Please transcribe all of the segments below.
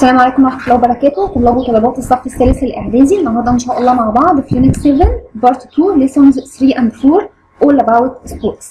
السلام عليكم ورحمة الله وبركاته طلاب وطالبات الصف الثالث الإعدادي النهاردة إن شاء الله مع بعض في Unit 7 Part 2 Lessons 3 and 4 All about sports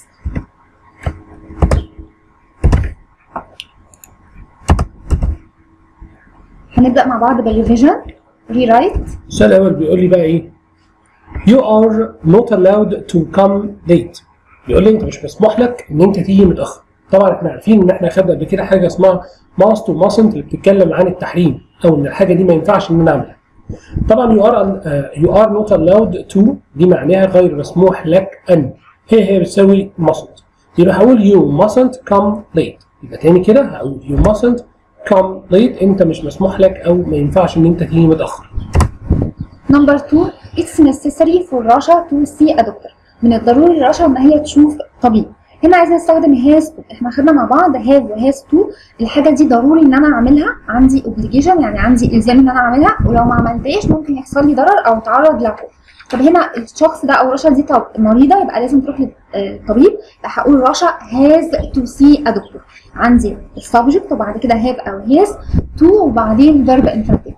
هنبدأ مع بعض بالريفيجن ريرايت السؤال الاول بيقول لي بقى ايه you are not allowed to come late بيقول لي انت مش مسموح لك ان انت تيجي متاخر طبعا احنا عارفين ان احنا خدنا قبل كده حاجه اسمها must و mustn't اللي بتتكلم عن التحريم او ان الحاجه دي ما ينفعش ان انا اعملها طبعا you are uh, you are not allowed to دي معناها غير مسموح لك ان هي هي بتساوي mustn't يبقى هقول you mustn't come late يبقى تاني كده هقول you mustn't come late انت مش مسموح لك او ما ينفعش ان انت تيجي متاخر نمبر 2 It's necessary for Russia to see a doctor من الضروري لرشا ان هي تشوف طبيب هنا عايزين نستخدم هاز تو احنا خدنا مع بعض هاز وهاز تو الحاجه دي ضروري ان انا اعملها عندي اوبليجيشن يعني عندي الزام ان انا اعملها ولو ما عملتهاش ممكن يحصل لي ضرر او اتعرض لعقوبه طب هنا الشخص ده او رشا دي طب مريضه يبقى لازم تروح للطبيب هقول رشا هاز تو سي ا دكتور عندي السبجكت وبعد كده هاف او هاز تو وبعدين فيرب انفينيتيف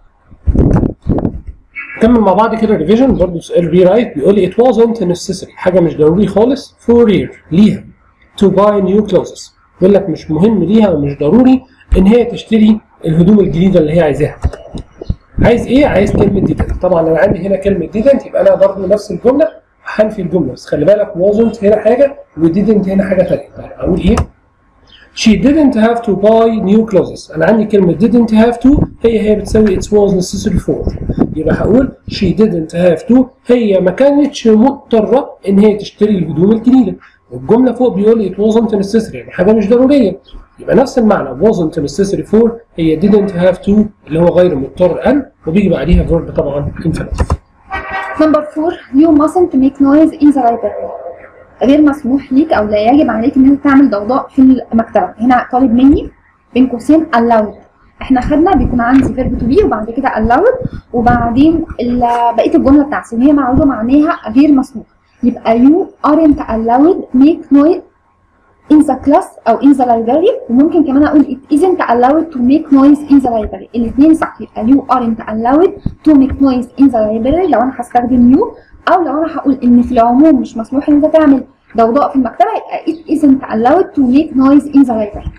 نكمل مع بعض كده ريفيجن برضه سؤال ري رايت بيقول لي it wasn't necessary حاجه مش ضروري خالص for year ليها to buy new clothes بيقول لك مش مهم ليها ومش ضروري ان هي تشتري الهدوم الجديده اللي هي عايزاها عايز ايه عايز كلمه didn't طبعا انا عندي هنا كلمه didn't يبقى انا برضه نفس الجمله هنفي الجمله بس خلي بالك wasn't هنا حاجه و didn't هنا حاجه ثانيه طيب اقول ايه She didn't have to buy new clothes. أنا عندي كلمة didn't have to هي هي بتساوي it was necessary for. يبقى هقول she didn't have to هي ما كانتش مضطرة إن هي تشتري الهدوم الجديدة. والجملة فوق بيقول it wasn't necessary يعني حاجة مش ضرورية. يبقى نفس المعنى wasn't necessary for هي didn't have to اللي هو غير مضطر أن وبيجي بعديها verb طبعا infinitive. نمبر 4 you mustn't make noise in the library غير مسموح ليك او لا يجب عليك ان انت تعمل ضوضاء في المكتبه هنا طالب مني بين قوسين allowed احنا خدنا بيكون عندي فيرب تو بي وبعد كده allowed وبعدين بقيه الجمله بتاعتي ان هي معروضه معناها غير مسموح يبقى you aren't allowed make noise in the class او in the library وممكن كمان اقول it isn't allowed to make noise in the library الاثنين صح يبقى you aren't allowed to make noise in the library لو انا هستخدم you او لو انا هقول ان في العموم مش مسموح ان انت تعمل ضوضاء في المكتبه يبقى it isn't allowed to make noise in the library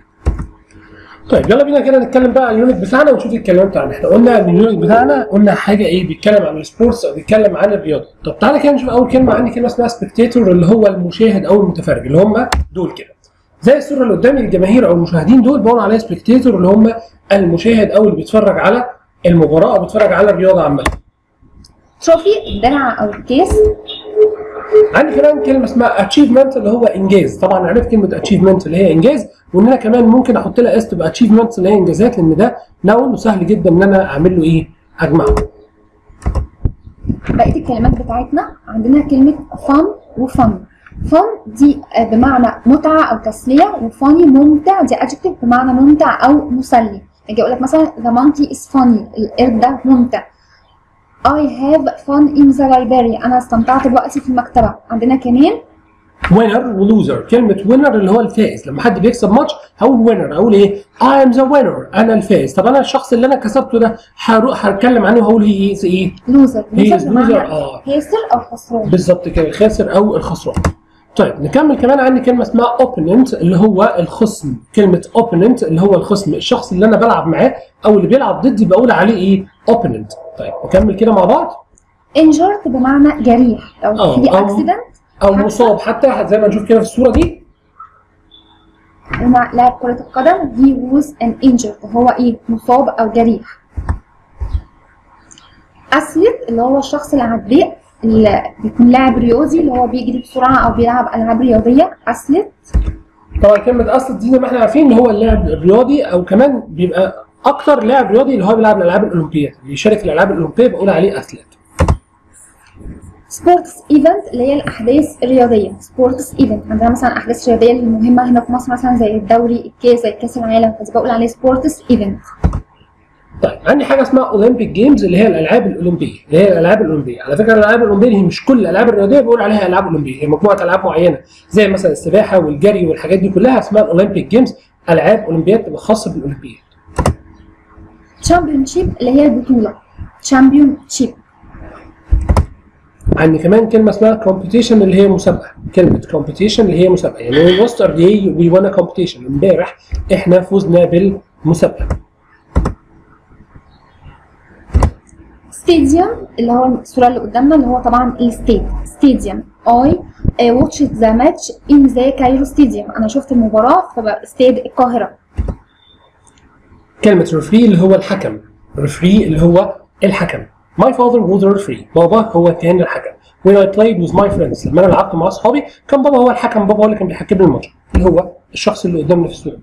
طيب يلا بينا كده نتكلم بقى عن اليونت بتاعنا ونشوف الكلام بتاعنا احنا قلنا ان اليونت بتاعنا قلنا حاجه ايه بيتكلم عن السبورتس او بيتكلم عن الرياضه طب تعالى كده نشوف اول كلمه عندي كلمه اسمها سبكتيتور اللي هو المشاهد او المتفرج اللي هم دول كده زي الصوره اللي قدامي الجماهير او المشاهدين دول بقول عليها سبكتيتور اللي هم المشاهد او اللي بيتفرج على المباراه او بيتفرج على الرياضه عامه تروفي الدرع او الكاس عندي كمان كلمه اسمها اتشيفمنت اللي هو انجاز طبعا عرفت كلمه اتشيفمنت اللي هي انجاز وان انا كمان ممكن احط لها اس تبقى اتشيفمنت اللي هي انجازات لان ده نون وسهل جدا ان انا اعمل له ايه اجمعه بقيه الكلمات بتاعتنا عندنا كلمه فن وفن فن دي بمعنى متعه او تسليه وفاني ممتع دي ادجكتيف بمعنى ممتع او مسلي اجي اقول لك مثلا the monkey is funny القرد ده ممتع I have fun in the library أنا استمتعت بوقتي في المكتبة عندنا كمان وينر ولوزر كلمة وينر اللي هو الفائز لما حد بيكسب ماتش هقول وينر أقول إيه I am the winner أنا الفائز طب أنا الشخص اللي أنا كسبته ده هروح هتكلم عنه وهقول هي إيه إيه لوزر هي لوزر اه خاسر أو خسران بالظبط كده الخاسر أو الخسران طيب نكمل كمان عندي كلمه اسمها اوبوننت اللي هو الخصم كلمه اوبوننت اللي هو الخصم الشخص اللي انا بلعب معاه او اللي بيلعب ضدي بقول عليه ايه اوبوننت طيب نكمل كده مع بعض injured بمعنى جريح لو آه، في أو- اكسيدنت او مصاب حتى زي ما نشوف كده في الصوره دي هنا لاعب كرة القدم he was an injured هو ايه مصاب او جريح athlete اللي هو الشخص العداء اللي بيكون لاعب رياضي اللي هو بيجري بسرعة او بيلعب العاب رياضية athlete طبعا كلمه اصل دي زي ما احنا عارفين اللي هو اللاعب الرياضي او كمان بيبقى اكتر لاعب رياضي اللي هو بيلعب الالعاب الاولمبيه اللي يشارك في الالعاب الاولمبيه بقول عليه اثليت سبورتس ايفنت اللي هي الاحداث الرياضيه سبورتس ايفنت عندنا مثلا احداث رياضيه المهمه هنا في مصر مثلا زي الدوري الكاس زي كاس العالم فدي بقول عليه سبورتس ايفنت طيب عندي حاجه اسمها اولمبيك جيمز اللي هي الالعاب الاولمبيه اللي هي الالعاب الاولمبيه على فكره الالعاب الاولمبيه هي مش كل الالعاب الرياضيه بقول عليها العاب اولمبيه هي مجموعه العاب معينه زي مثلا السباحه والجري والحاجات دي كلها اسمها الاولمبيك جيمز العاب اولمبيات تبقى خاصه بالاولمبياد championship اللي هي البطولة championship عندي كمان كلمه اسمها competition اللي هي مسابقه كلمه competition اللي هي مسابقه يعني we lost our day we won a competition امبارح احنا فزنا بالمسابقه stadium اللي هو الصورة اللي قدامنا اللي هو طبعا الستيد stadium I uh, watched the match in the Cairo stadium أنا شفت المباراة في استاد القاهرة كلمه referee اللي هو الحكم referee اللي هو الحكم my father was a referee بابا هو كان الحكم when I played with my friends لما انا لعبت مع اصحابي كان بابا هو الحكم بابا هو اللي كان بيحكم لي الماتش اللي هو الشخص اللي قدامنا في الصوره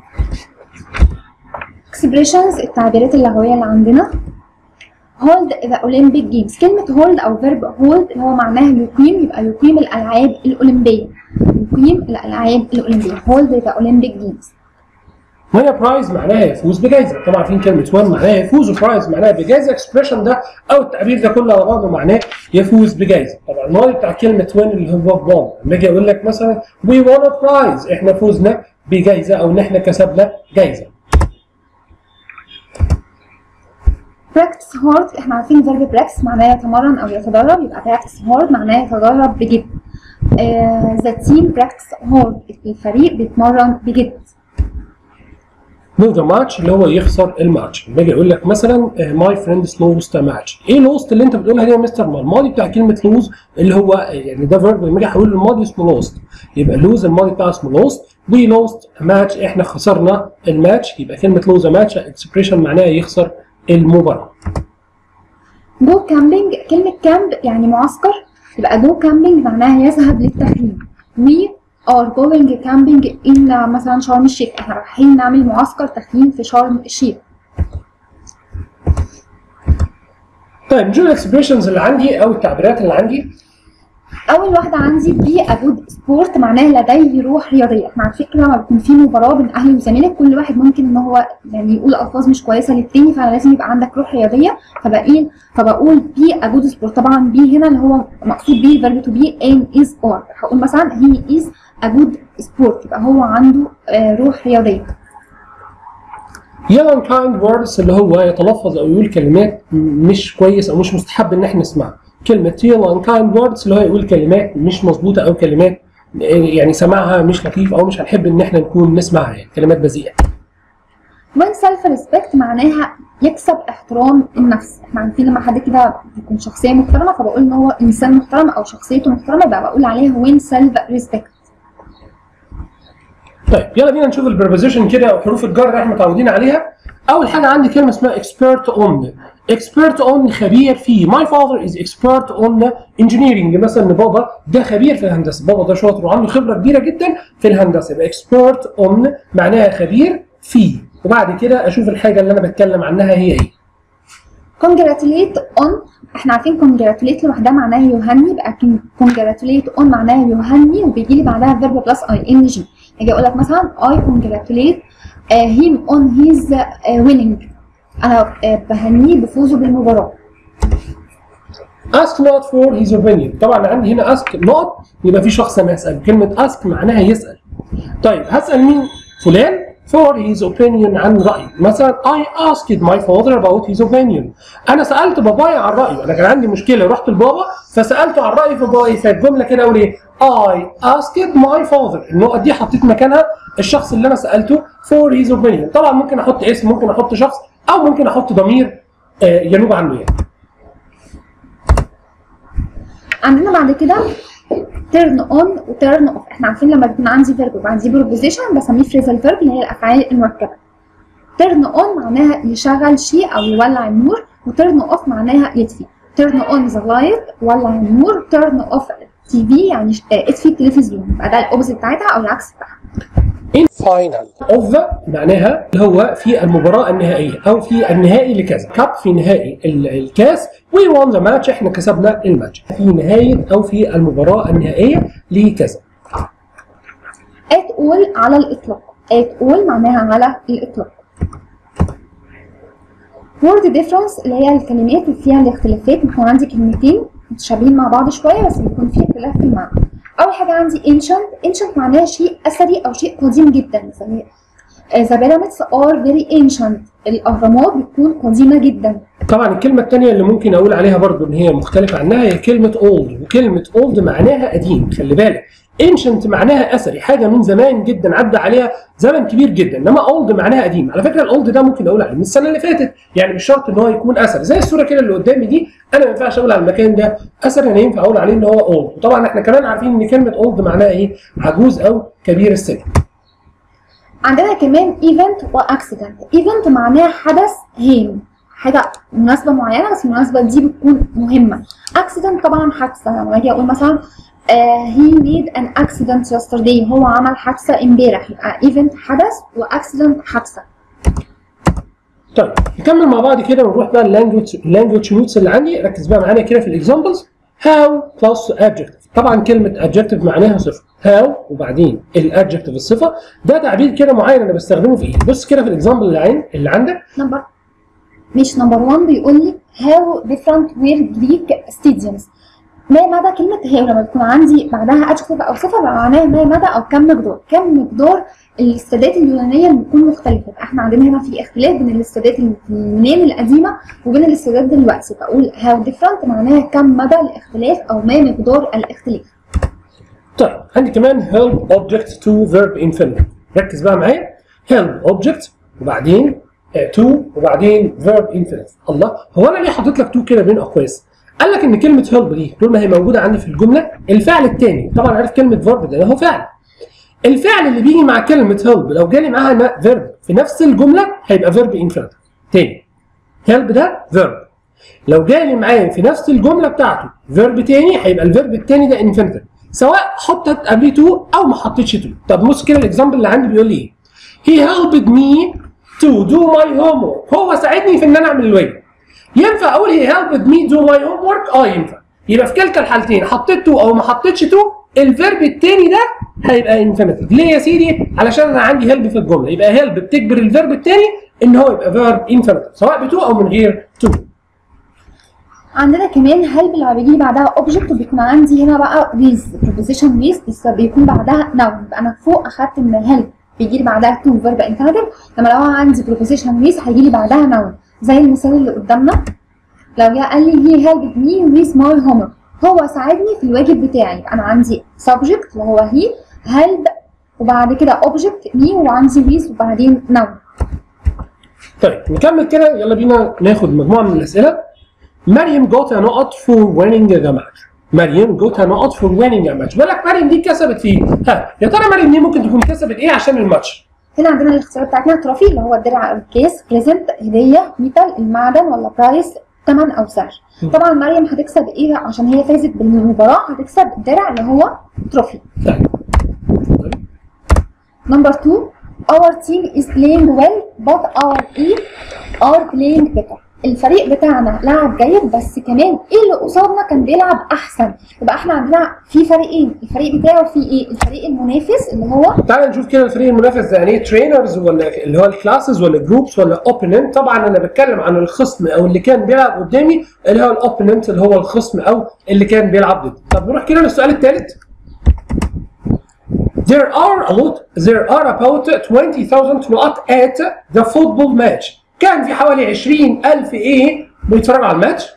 expressions التعبيرات اللغوية اللي عندنا hold the Olympic Games كلمة hold أو verb hold اللي هو معناها يقيم يبقى يقيم الألعاب الأولمبية يقيم الألعاب الأولمبية hold the Olympic Games وهنا برايز معناها يفوز بجائزه طبعا عارفين كلمه وان معناها يفوز وبرايز معناها بجائزه اكسبريشن ده او التعبير ده كله على بعضه معناه يفوز بجائزه طبعا الماضي بتاع كلمه وان اللي هو وان لما اجي اقول لك مثلا وي وان برايز احنا فوزنا بجائزه او ان احنا كسبنا جائزه practice hard احنا عارفين verb practice معناه يتمرن أو يتدرب يبقى practice hard معناه يتدرب بجد آه the team practice hard الفريق بيتمرن بجد lose the match اللي هو يخسر الماتش باجي اقول لك مثلا ماي فريندز لوست ماتش ايه لوست اللي انت بتقولها دي يا مستر ما الماضي بتاع كلمه لوز اللي هو آه، يعني ده فيرب لما اجي اقول الماضي اسمه لوست يبقى لوز الماضي بتاعه اسمه لوست وي لوست ماتش احنا خسرنا الماتش يبقى كلمه لوز ماتش اكسبريشن معناها يخسر المباراه جو كامبينج كلمة كامب يعني معسكر يبقى جو كامبينج معناها يذهب للتخييم we are going camping in مثلا شرم الشيخ احنا رايحين نعمل معسكر تخييم في شرم الشيخ طيب نشوف الاكسبريشنز اللي عندي او التعبيرات اللي عندي اول واحده عندي بي اجود سبورت معناها لديه روح رياضيه احنا عارفين كده لما بيكون في مباراه بين اهلي وزمالك كل واحد ممكن ان هو يعني يقول الفاظ مش كويسه للتاني فلازم يبقى عندك روح رياضيه فبقول فبقول بي اجود سبورت طبعا بي هنا اللي هو مقصود بيه فيرب تو بي ان از اور هقول مثلا هي از اجود سبورت يبقى هو عنده آه، روح رياضيه يلا unkind words اللي هو يتلفظ او يقول كلمات مش كويس او مش مستحب ان احنا نسمعها كلمه يلا unkind words اللي هو يقول كلمات مش مظبوطه او كلمات يعني سماعها مش لطيف او مش هنحب ان احنا نكون نسمعها يعني كلمات بذيئه وين سيلف ريسبكت معناها يكسب احترام النفس احنا عارفين لما حد كده بيكون شخصيه محترمه فبقول ان هو انسان محترم او شخصيته محترمه يبقى بقول عليه وين سيلف ريسبكت طيب يلا بينا نشوف البربوزيشن كده او حروف الجر اللي احنا متعودين عليها اول حاجه عندي كلمه اسمها expert on expert on خبير فيه my father is expert on engineering مثلا إن بابا ده خبير في الهندسه بابا ده شاطر وعنده خبره كبيره جدا في الهندسه يبقى expert on معناها خبير فيه وبعد كده اشوف الحاجه اللي انا بتكلم عنها هي ايه congratulate on احنا عارفين congratulate لوحدها معناها يهني يبقى congratulate on معناها يهني وبيجي لي بعدها verb plus ing اجي اقول لك مثلا I congratulate uh, him on his uh, winning انا uh, بهنيه بفوزه بالمباراه ask not for his opinion طبعا عندي هنا ask not يبقى في شخص انا اسال كلمه ask معناها يسال طيب هسال مين فلان for his opinion عن رأيه مثلا I asked my father about his opinion أنا سألت بابايا عن رأيه أنا كان عندي مشكلة رحت لبابا فسألته عن رأي بابايا فالجملة كده أقول إيه I asked my father النقط دي حطيت مكانها الشخص اللي أنا سألته for his opinion طبعا ممكن أحط اسم ممكن أحط شخص أو ممكن أحط ضمير آه، ينوب عنه يعني عندنا بعد كده turn on و turn off احنا عارفين لما يكون عندي verb وعندي preposition بسميه phrasal verb اللي هي الافعال المركبه turn on معناها يشغل شيء او يولع النور و turn off معناها يطفي turn on the light ولع النور turn off TV يعني ش- آه، اطفي التلفزيون يبقى ده الاوبزيت بتاعتها او العكس بتاعها in final of the معناها اللي هو في المباراة النهائية أو في النهائي لكذا كاب في نهائي ال- الكاس we won the match احنا كسبنا الماتش في نهاية أو في المباراة النهائية لكذا at all على الاطلاق at all معناها على الاطلاق word difference اللي هي الكلمات اللي فيها الاختلافات بيكون عندي كلمتين متشابهين مع بعض شويه بس بيكون في اختلاف في المعنى اول حاجه عندي ancient ancient معناها شيء اثري او شيء قديم جدا زي ذا بيراميدز ار فيري ancient الاهرامات بتكون قديمه جدا طبعا الكلمة الثانية اللي ممكن أقول عليها برضو إن هي مختلفة عنها هي كلمة old وكلمة old معناها قديم خلي بالك ancient معناها أثري حاجة من زمان جدا عدى عليها زمن كبير جدا إنما old معناها قديم على فكرة الأولد ده ممكن أقول عليه من السنة اللي فاتت يعني مش شرط إن هو يكون أثري زي الصورة كده اللي قدامي دي أنا ما ينفعش أقول على المكان ده أثري أنا ينفع أقول عليه إن هو old وطبعا إحنا كمان عارفين إن كلمة old معناها إيه عجوز أو كبير السن عندنا كمان ايفنت واكسيدنت ايفنت معناها حدث هام حاجه مناسبه معينه بس المناسبه دي بتكون مهمه اكسيدنت طبعا حادثه لما اجي اقول مثلا هي ميد ان اكسيدنت يسترداي هو عمل حادثه امبارح يبقى ايفنت حدث واكسيدنت حادثه طيب نكمل مع بعض كده ونروح بقى اللانجوج اللانجوج نوتس اللي عندي ركز بقى معانا كده في الاكزامبلز هاو بلس adjective طبعا كلمه adjective معناها صفه هاو وبعدين الادجكتيف الصفه ده تعبير كده معين انا بستخدمه في ايه بص كده في الاكزامبل اللي, عين اللي عندك نمبر مش نمبر 1 بيقول لي هاو ديفرنت وير جريك ستاديومز ما مدى كلمة هاو لما بتكون عندي بعدها adjective أو صفة بقى معناها ما مدى أو كم مقدار كم مقدار الاستادات اليونانية اللي بتكون مختلفة يبقى احنا عندنا هنا في اختلاف بين الاستادات اللي في اليونان القديمة وبين الاستادات دلوقتي بقول هاو ديفرنت معناها كم مدى الاختلاف أو ما مقدار الاختلاف طيب عندي كمان help object to verb infinitive ركز بقى معايا help object وبعدين uh, to وبعدين verb infinitive الله هو انا ليه حاطط لك to كده بين اقواس قال لك ان كلمه help دي طول ما هي موجوده عندي في الجمله الفعل الثاني طبعا عارف كلمه verb ده هو فعل الفعل اللي بيجي مع كلمه help لو جالي معاها verb في نفس الجمله هيبقى verb infinitive تاني help ده verb لو جالي معايا في نفس الجمله بتاعته verb تاني هيبقى الفيرب التاني ده infinitive سواء حطت قبليه تو او ما حطيتش تو طب بص كده الاكزامبل اللي عندي بيقول لي ايه he helped me to do my homework هو ساعدني في ان انا اعمل الواجب ينفع اقول he helped me do my homework اه ينفع يبقى في كلتا الحالتين حطيت تو او ما حطيتش تو الفيرب التاني ده هيبقى انفينيتيف ليه يا سيدي علشان انا عندي هيلب في الجمله يبقى هيلب بتجبر الفيرب التاني ان هو يبقى فيرب انفينيتيف سواء بتو او من غير تو عندنا كمان هل لما بيجي بعدها اوبجكت وبيكون عندي هنا بقى ويز بروبوزيشن ويز بس بيكون بعدها نون يبقى انا فوق اخدت ان هل بيجي لي بعدها تو فيرب انفينيتيف لما لو عندي بروبوزيشن ويز هيجي لي بعدها نون زي المثال اللي قدامنا لو جه قال لي هي هيلب مي ويز ماي هومر هو ساعدني في الواجب بتاعي يبقى انا عندي سبجكت اللي هو هي هيلب وبعد كده اوبجكت مي وعندي ويز وبعدين نون طيب نكمل كده يلا بينا ناخد مجموعه من الاسئله مريم got a نقط for winning the match مريم got a نقط for winning a match بقول لك مريم دي كسبت فيه ها يا ترى مريم دي ممكن تكون كسبت ايه عشان الماتش هنا عندنا الاختيارات بتاعتنا تروفي اللي هو الدرع او الكيس بريزنت هديه ميتال المعدن ولا برايس ثمن او سعر طبعا مريم هتكسب ايه عشان هي فازت بالمباراه هتكسب الدرع اللي هو تروفي طيب نمبر 2 our team is playing well but our team are playing better الفريق بتاعنا لعب جيد بس كمان ايه اللي قصادنا كان بيلعب احسن يبقى احنا عندنا في فريقين الفريق بتاعه في ايه الفريق المنافس اللي هو تعال نشوف كده الفريق المنافس ده يعني ايه ترينرز ولا اللي هو الكلاسز ولا جروبس ولا اوبوننت طبعا انا بتكلم عن الخصم او اللي كان بيلعب قدامي اللي هو الاوبوننت اللي هو الخصم او اللي كان بيلعب ضدي طب نروح كده للسؤال الثالث There are a lot there are about 20,000 نقط at the football match كان في حوالي 20,000 ايه بيتفرجوا على الماتش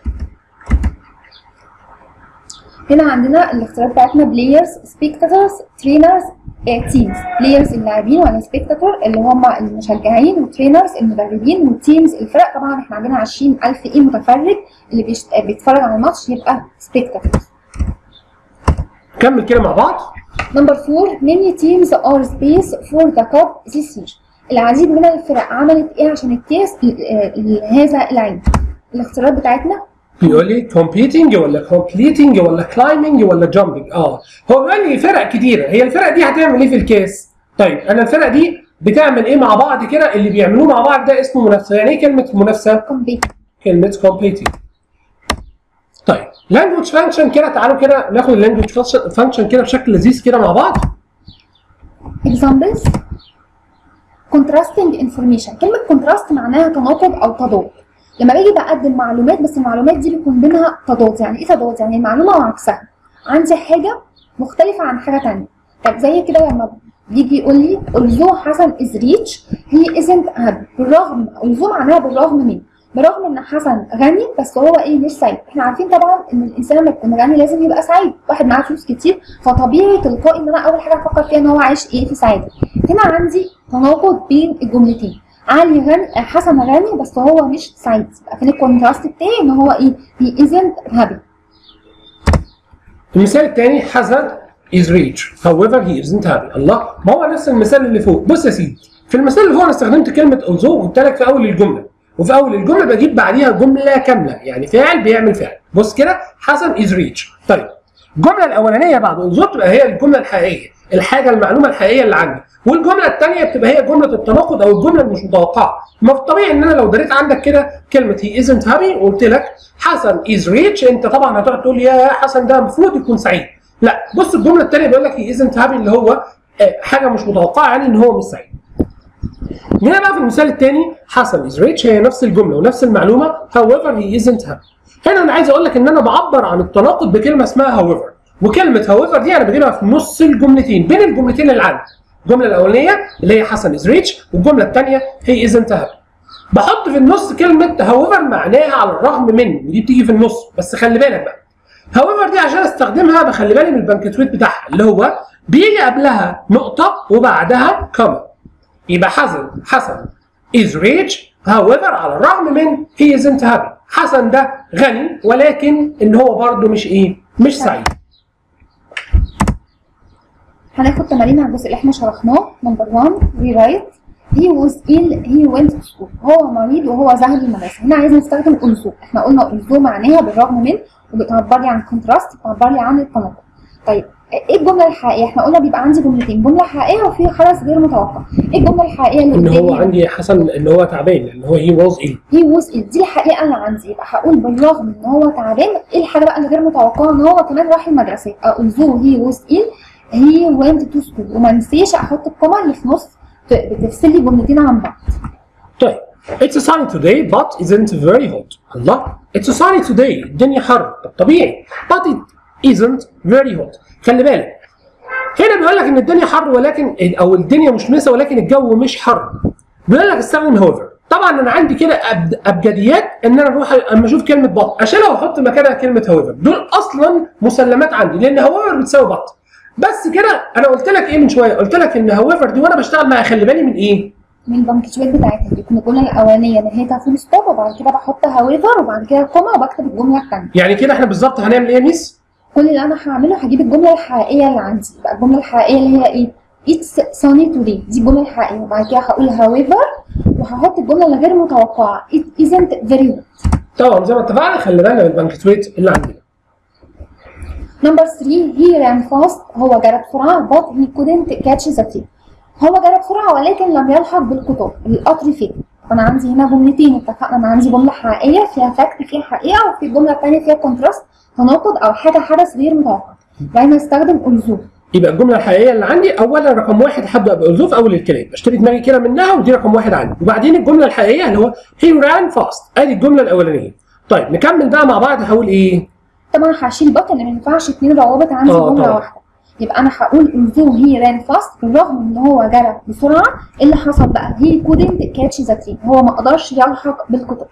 هنا عندنا الاختيارات بتاعتنا بلايرز سبيكتاتورز ترينرز تيمز بلايرز اللاعبين ولا سبيكتاتور اللي هم المشجعين وترينرز المدربين وتيمز الفرق طبعا احنا عندنا 20000 ايه متفرج اللي بيشت... بيتفرج على الماتش يبقى سبيكتاتورز كمل كده مع بعض نمبر 4 many teams are space for the cup this year العديد من الفرق عملت ايه عشان الكاس ل- ل- هذا العام الاختيارات بتاعتنا بيقول لي competing ولا completing ولا climbing ولا jumping اه هو بيقول لي فرق كتيره هي الفرق دي هتعمل ايه في الكاس طيب انا الفرق دي بتعمل ايه مع بعض كده اللي بيعملوه مع بعض ده اسمه منافسه يعني ايه كلمه منافسه compete كلمه competing طيب language function كده تعالوا كده ناخد اللانجوج function كده بشكل لذيذ كده مع بعض examples contrasting information كلمة contrast معناها تناقض أو تضاد لما باجي بقدم معلومات بس المعلومات دي بيكون بينها تضاد يعني ايه تضاد يعني المعلومة وعكسها عندي حاجة مختلفة عن حاجة تانية طب زي كده لما يجي يقول لي although حسن is rich he isn't happy بالرغم although معناها بالرغم من برغم ان حسن غني بس هو ايه مش سعيد احنا عارفين طبعا ان الانسان لما يكون غني لازم يبقى سعيد واحد معاه فلوس كتير فطبيعي تلقائي ان انا اول حاجه افكر فيها ان هو عايش ايه في سعاده هنا عندي تناقض بين الجملتين علي غني حسن غني بس هو مش سعيد يبقى فين الكونتراست بتاعي ان هو ايه he isn't happy المثال الثاني حسن is rich however he isn't happy الله ما هو نفس المثال اللي فوق بص يا سيدي في المثال اللي فوق انا استخدمت كلمه although وقلت لك في اول الجمله وفي اول الجمله بجيب بعديها جمله كامله يعني فاعل بيعمل فعل بص كده حسن is rich طيب الجمله الاولانيه بعد although بتبقى هي الجمله الحقيقيه الحاجه المعلومه الحقيقيه اللي عندي والجمله الثانيه بتبقى هي جمله التناقض او الجمله اللي مش متوقعه ما في الطبيعي ان انا لو دريت عندك كده كلمه he isn't happy وقلت لك حسن is rich انت طبعا هتقعد تقول يا حسن ده المفروض يكون سعيد لا بص الجمله الثانيه بيقول لك he isn't happy اللي هو آه، حاجه مش متوقعه يعني ان هو مش سعيد هنا بقى في المثال الثاني حسن is rich هي نفس الجمله ونفس المعلومه however he isn't happy هنا انا عايز اقول لك ان انا بعبر عن التناقض بكلمه اسمها however وكلمه however دي انا بجيبها في نص الجملتين بين الجملتين اللي عندي الجمله الاولانيه اللي هي حسن is rich والجمله الثانيه he isn't happy بحط في النص كلمه however معناها على الرغم من ودي بتيجي في النص بس خلي بالك بقى however دي عشان استخدمها بخلي بالي من البنكتويت بتاعها اللي هو بيجي قبلها نقطه وبعدها كوما يبقى حسن حسن is rich however على الرغم من he isn't happy حسن ده غني ولكن ان هو برضه مش ايه مش سعيد هناخد تمارين على الجزء اللي احنا شرحناه نمبر 1 ري رايت he was ill he went to school هو مريض وهو ذهب المدرسه هنا عايز نستخدم ألزو احنا قلنا ألزو معناها بالرغم من وبتعبر لي عن كونتراست بتعبر لي عن التناقض طيب ايه الجمله الحقيقيه احنا قلنا بيبقى عندي جملتين جمله حقيقيه وفي حدث غير متوقع ايه الجمله الحقيقيه اللي ان هو قدامي عندي حسن ان هو تعبان لان هو he was ill هي ووز دي الحقيقه اللي عندي يبقى هقول بالرغم ان هو تعبان ايه الحاجه بقى اللي غير متوقعه ان هو كمان راح المدرسه although هي ووز ill هي went to school وما نسيش احط الكوما اللي في نص ت- بتفصل لي جملتين عن بعض طيب It's sunny today but isn't very hot الله It's sunny today الدنيا حر طب طبيعي but it isn't very hot خلي بالك هنا بيقول لك ان الدنيا حر ولكن او الدنيا مشمسه ولكن الجو مش حر بيقول لك استخدم however طبعا انا عندي كده أب- ابجديات ان انا اروح اما اشوف كلمه بط اشيلها واحط مكانها كلمه however دول اصلا مسلمات عندي لان however بتساوي بط بس كده انا قلت لك ايه من شويه قلت لك ان however دي وانا بشتغل معاها خلي بالي من ايه من البنكتشوات بتاعتها بيكون الجمله الاولانيه نهايتها فول ستوب وبعد كده بحط however وبعد كده كوما وبكتب الجمله الثانيه يعني كده احنا بالظبط هنعمل ايه يا ميس كل اللي انا هعمله هجيب الجمله الحقيقيه اللي عندي يبقى الجمله الحقيقيه اللي هي ايه It's sunny today دي الجمله الحقيقيه وبعد كده هقول however وهحط الجمله اللي غير متوقعه It isn't very hot طبعا زي ما اتفقنا خلي بالنا من البنكتويت اللي عندنا نمبر 3 he ran fast هو جرى بسرعه but he couldn't catch the train هو جرى بسرعه ولكن لم يلحق بالقطار القطر فين فانا عندي هنا جملتين اتفقنا انا عندي جمله حقيقيه فيها فاكت فيها حقيقه وفي الجمله الثانيه فيها كونتراست تناقض او حاجه حدث غير متوقع دايما استخدم ألزوم يبقى الجمله الحقيقيه اللي عندي اولا رقم واحد هبدا بألزوف اول الكلام اشتري دماغي كده منها ودي رقم واحد عندي وبعدين الجمله الحقيقيه اللي هو he ran fast ادي الجمله الاولانيه طيب نكمل بقى مع بعض هقول ايه طبعا هشيل بط ان ما ينفعش اتنين روابط عندي آه، جمله طبعا. واحده يبقى انا هقول ألزوم هي ران فاست بالرغم ان هو جرى بسرعه إيه اللي حصل بقى هي couldn't catch the train هو ما قدرش يلحق بالقطار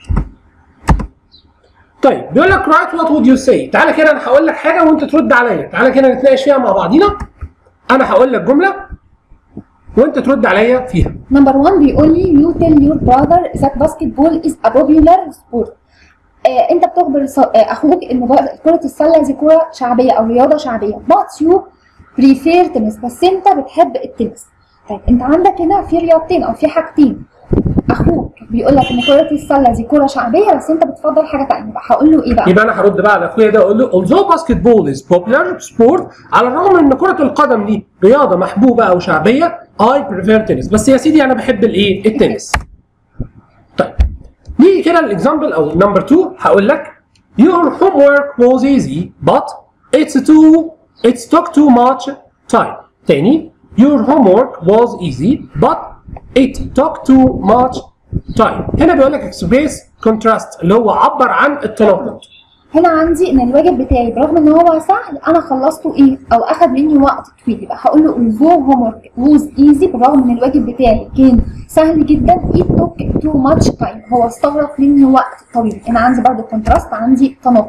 طيب بيقول لك رايت وات وود يو سي تعالى كده انا هقول لك حاجه وانت ترد عليا تعالى كده نتناقش فيها مع بعضينا انا هقول لك جمله وانت ترد عليا فيها نمبر 1 بيقول لي you tell your brother that basketball is a popular sport آه انت بتخبر ص- آه اخوك ان بقى كرة السلة دي كرة شعبية او رياضة شعبية but you prefer tennis بس انت بتحب التنس طيب انت عندك هنا في رياضتين او في حاجتين اخوك بيقول لك ان كرة السلة دي كرة شعبية بس انت بتفضل حاجة تانية يبقى هقول له ايه بقى؟ يبقى انا هرد بقى على اخويا ده اقول له although basketball is popular sport على الرغم ان كره القدم دي رياضه محبوبه او شعبيه I prefer tennis بس يا سيدي انا بحب الايه التنس طيب نيجي كده الاكزامبل او نمبر 2 هقول لك your homework was easy but it's too it's took too much time تاني your homework was easy but it took too much time هنا بيقول لك express contrast اللي هو عبر عن التناقض هنا عندي ان الواجب بتاعي برغم ان هو سهل انا خلصته ايه او اخد مني وقت طويل يبقى هقول له although homework was easy بالرغم ان الواجب بتاعي كان سهل جدا it took too much time هو استغرق مني وقت طويل هنا عندي برضو كونتراست عندي تناقض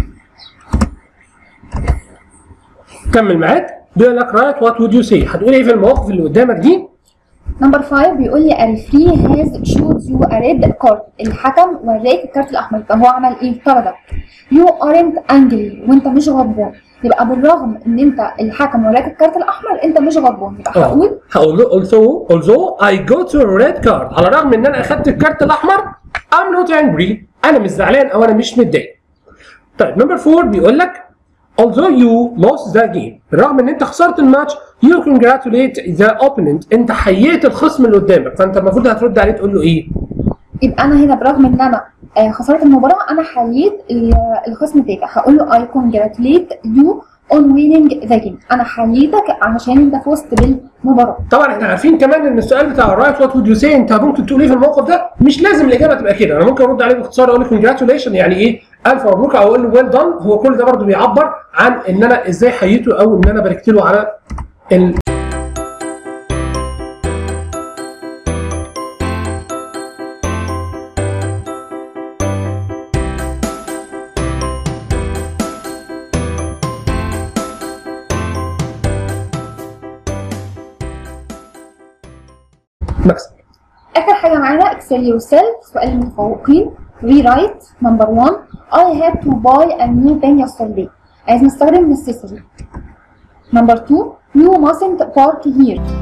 كمل معاك بيقول لك رايت وات وود يو سي هتقول ايه في المواقف اللي قدامك دي نمبر 5 بيقول لي الفري هاز شوز يو ريد كارد الحكم وراك الكارت الاحمر طب هو عمل ايه؟ طردك يو ارنت انجري وانت مش غضبان يبقى بالرغم ان انت الحكم وراك الكارت الاحمر انت مش غضبان يبقى اه هقول هقول له although although I got a red card على الرغم ان انا اخدت الكارت الاحمر I'm not angry انا مش زعلان او انا مش متضايق طيب نمبر 4 بيقول لك although you lost that game بالرغم ان انت خسرت الماتش you congratulate the opponent انت حييت الخصم اللي قدامك فانت المفروض هترد عليه تقول له ايه يبقى انا هنا برغم ان انا آه، خسرت المباراه انا حييت ال- الخصم بتاعي هقول له I congratulate you on winning the game انا حييتك عشان انت فزت بالمباراه طبعا احنا عارفين كمان ان السؤال بتاع الرايت وات وود يو سي انت ممكن تقول ايه في الموقف ده مش لازم الاجابه تبقى كده انا ممكن ارد عليه باختصار اقول له كونجراتوليشن يعني ايه الف مبروك او اقول له ويل دان هو كل ده برضه بيعبر عن ان انا ازاي حييته او ان انا باركت له على ال... مكسب اخر حاجه معانا اكسل يور سيلف سؤال المتفوقين rewrite number one I had to buy a new pen yesterday عايز نستخدم necessary number two you mustn't park here